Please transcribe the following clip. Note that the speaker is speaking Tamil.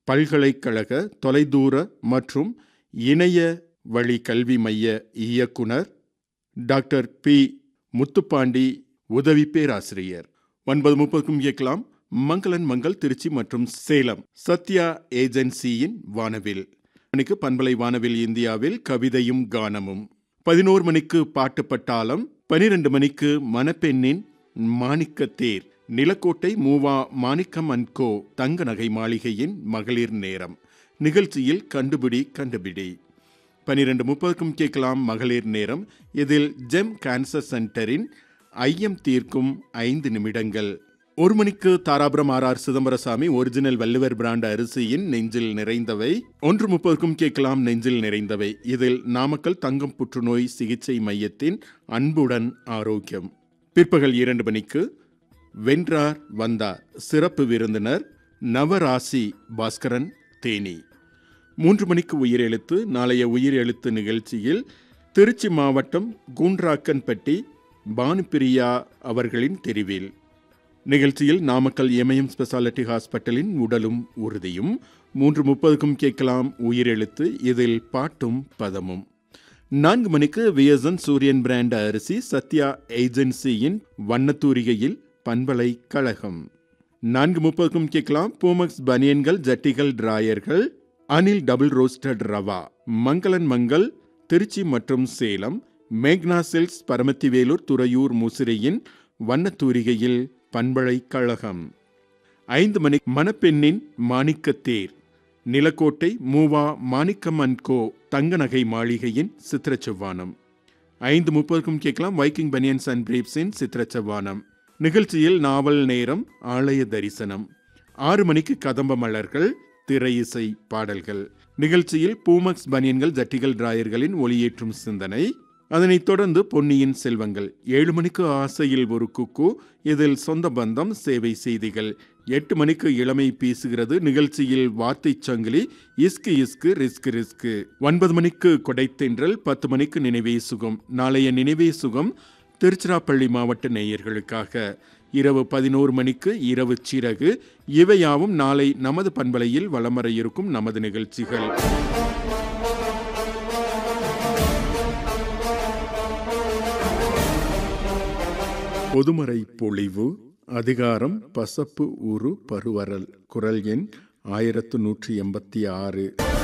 பல்கலைக்கழக தொலைதூர மற்றும் இணைய வழி கல்வி மைய இயக்குனர் டாக்டர் பி முத்துப்பாண்டி உதவி பேராசிரியர் ஒன்பது முப்பதுக்கும் கேட்கலாம் மங்களன் மங்கள் திருச்சி மற்றும் சேலம் சத்யா ஏஜென்சியின் வானவில் மணிக்கு பண்பலை வானவில் இந்தியாவில் கவிதையும் கானமும் பதினோரு மணிக்கு பாட்டு பட்டாளம் பனிரெண்டு மணிக்கு மணப்பெண்ணின் மாணிக்கத்தேர் நிலக்கோட்டை மூவா மாணிக்கம் அண்ட் கோ தங்க நகை மாளிகையின் மகளிர் நேரம் நிகழ்ச்சியில் கண்டுபிடி கண்டுபிடி பனிரெண்டு முப்பதுக்கும் கேட்கலாம் மகளிர் நேரம் இதில் ஜெம் கேன்சர் சென்டரின் ஐயம் தீர்க்கும் ஐந்து நிமிடங்கள் ஒரு மணிக்கு Dharapuram R R Chidambarasamy original Valluvar brand அரிசியின் நெஞ்சில் நிறைந்தவை ஒன்று முப்பதுக்கும் கேட்கலாம் நெஞ்சில் நிறைந்தவை இதில் நாமக்கல் தங்கம் புற்றுநோய் சிகிச்சை மையத்தின் அன்புடன் ஆரோக்கியம் பிற்பகல் இரண்டு மணிக்கு வென்றார் வந்தார் சிறப்பு விருந்தினர் நவராசி பாஸ்கரன் தேனி மூன்று மணிக்கு உயிரெழுத்து நாளைய உயிரெழுத்து நிகழ்ச்சியில் திருச்சி மாவட்டம் கூன்றாக்கன்பட்டி பானுபிரியா அவர்களின் தெரிவில் நிகழ்ச்சியில் நாமக்கல் எமயம் ஸ்பெஷாலிட்டி ஹாஸ்பிட்டலின் உடலும் உறுதியும் மூன்று முப்பதுக்கும் கேட்கலாம் உயிரெழுத்து இதில் பாட்டும் பதமும் நான்கு மணிக்கு விஎஸ்என் சூரியன் பிராண்ட் அரிசி சத்யா ஏஜென்சியின் வண்ணத்தூரிகையில் பண்பலை கழகம் நான்கு முப்பதுக்கும் கேட்கலாம் பூமக்ஸ் பனியன்கள் ஜட்டிகள் டிராயர்கள் அனில் டபுள் ரோஸ்டட் ரவா மங்களன் மங்கள் திருச்சி மற்றும் சேலம் மேக்னா சில்க்ஸ் பரமத்திவேலூர் துறையூர் முசிறியின் வண்ணத்தூரிகையில் பண்பலை கழகம் ஐந்து மணி மணப்பெண்ணின் மாணிக்கத்தேர் நிலக்கோட்டை மூவா மாணிக்கம் அண்ட் கோ தங்க நகை மாளிகையின் சித்திர செவ்வானம் ஐந்து முப்பதுக்கும் கேட்கலாம் வைக்கிங் பனியன்ஸ் அண்ட் பிரீப்ஸின் சித்திர செவ்வானம் நிகழ்ச்சியில் நாவல் நேரம் ஆலய தரிசனம் ஆறு மணிக்கு கதம்ப மலர்கள் திரை இசை பாடல்கள் நிகழ்ச்சியில் பூமக்ஸ் பனியன்கள் ஜட்டிகள் டிராயர்களின் ஒளியேற்றும் சிந்தனை அதனைத் தொடர்ந்து பொன்னியின் செல்வங்கள் ஏழு மணிக்கு ஆசையில் ஒரு குக்கு இதில் சொந்த பந்தம் சேவை செய்திகள் எட்டு மணிக்கு இளமை பேசுகிறது நிகழ்ச்சியில் வார்த்தை சங்கிலி இஸ்கு இஸ்கு ரிஸ்கு ரிஸ்கு ஒன்பது மணிக்கு கொடைத்தென்றல் பத்து மணிக்கு நினைவே சுகம் நாளைய நினைவே சுகம் திருச்சிராப்பள்ளி மாவட்ட நேயர்களுக்காக இரவு பதினோரு மணிக்கு இரவு சிறகு இவையாவும் நாளை நமது பண்பலையில் வலம் வர இருக்கும் நமது நிகழ்ச்சிகள் பொதுமறை பொழிவு அதிகாரம் பசப்பு உரு பருவரல் குரல் எண் ஆயிரத்து நூற்றி எண்பத்தி ஆறு